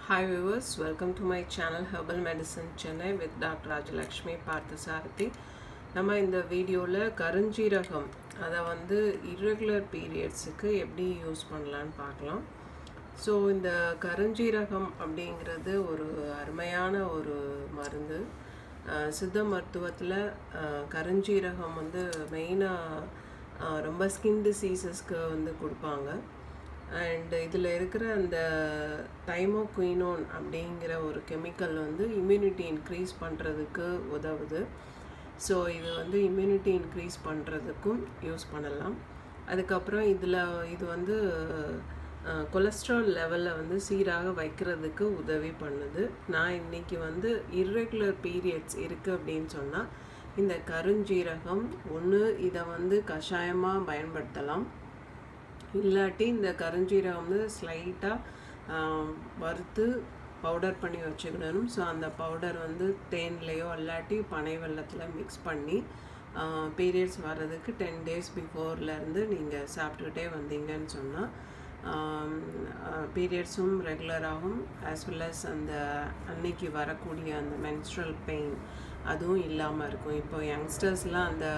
Hi viewers, welcome to my channel Herbal Medicine Chennai with Dr. Rajalakshmi Parthasarathi. நம்ம இந்த வீடியோவில் கருஞ்சீரகம் அதை வந்து irregular பீரியட்ஸுக்கு எப்படி யூஸ் பண்ணலான்னு பார்க்கலாம் ஸோ இந்த கருஞ்சீரகம் அப்படிங்கிறது ஒரு அருமையான ஒரு மருந்து அஹ் சித்த மருத்துவத்தில் கருஞ்சீரகம் வந்து மெயினாக ரொம்ப ஸ்கின் டிசீசஸ்க்கு வந்து கொடுப்பாங்க அண்ட் இதில் இருக்கிற அந்த தைமோகுயினோன் அப்படிங்கிற ஒரு கெமிக்கல் வந்து இம்யூனிட்டி இன்க்ரீஸ் பண்ணுறதுக்கு உதவுது ஸோ இது வந்து இம்யூனிட்டி இன்க்ரீஸ் பண்ணுறதுக்கும் யூஸ் பண்ணலாம் அதுக்கப்புறம் இதில் இது வந்து கொலஸ்ட்ரால் லெவலை வந்து சீராக வைக்கிறதுக்கு உதவி பண்ணுது நான் இன்னைக்கு வந்து irregular பீரியட்ஸ் இருக்குது அப்படின்னு சொன்னால் இந்த கருஞ்சீரகம் ஒன்று இதை வந்து கஷாயமாக பயன்படுத்தலாம் இல்லாட்டி இந்த கருஞ்சீரகம் வந்து ஸ்லைட்டாக வறுத்து பவுடர் பண்ணி வச்சுக்கிடணும் ஸோ அந்த பவுடர் வந்து தேன்லேயோ இல்லாட்டி பனை வெள்ளத்தில் மிக்ஸ் பண்ணி பீரியட்ஸ் வர்றதுக்கு டென் டேஸ் பிஃபோர்லேருந்து நீங்கள் சாப்பிட்டுக்கிட்டே வந்தீங்கன்னு சொன்னால் பீரியட்ஸும் ரெகுலராகும் ஆஸ் வெல் அஸ் அந்த அன்னைக்கு வரக்கூடிய அந்த மென்ஸ்ட்ரல் பெயின் அதுவும் இல்லாமல் இருக்கும் இப்போ யங்ஸ்டர்ஸ்லாம் அந்த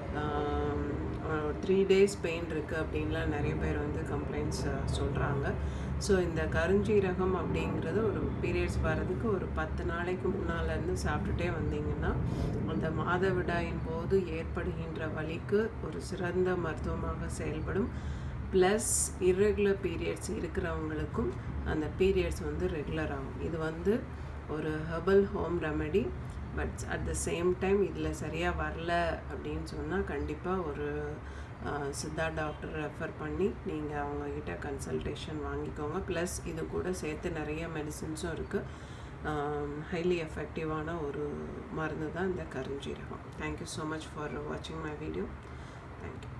த்ரீ டேஸ் பெயின் இருக்குது அப்படின்லாம் நிறைய பேர் வந்து கம்ப்ளைண்ட்ஸ் சொல்கிறாங்க ஸோ இந்த கருஞ்சீரகம் அப்படிங்கிறது ஒரு பீரியட்ஸ் வர்றதுக்கு ஒரு பத்து நாளைக்கு முன்னாலேருந்து சாப்பிட்டுட்டே வந்தீங்கன்னா அந்த மாதவிடாயின் போது ஏற்படுகின்ற வலிக்கு ஒரு சிறந்த மருத்துவமாக செயல்படும் ப்ளஸ் irregular பீரியட்ஸ் இருக்கிறவங்களுக்கும் அந்த பீரியட்ஸ் வந்து ரெகுலர் ஆகும் இது வந்து ஒரு herbal home remedy but at the same time இதில் சரியாக வரல அப்படின்னு சொன்னால் கண்டிப்பாக ஒரு சித்தா டாக்டர் ரெஃபர் பண்ணி நீங்கள் அவங்கக்கிட்ட கன்சல்டேஷன் வாங்கிக்கோங்க ப்ளஸ் இது கூட சேர்த்து நிறைய மெடிசின்ஸும் இருக்குது ஹைலி எஃபெக்டிவான ஒரு மருந்து தான் இந்த கருஞ்சீரகம் தேங்க்யூ ஸோ மச் ஃபார் வாட்சிங் மை வீடியோ தேங்க்யூ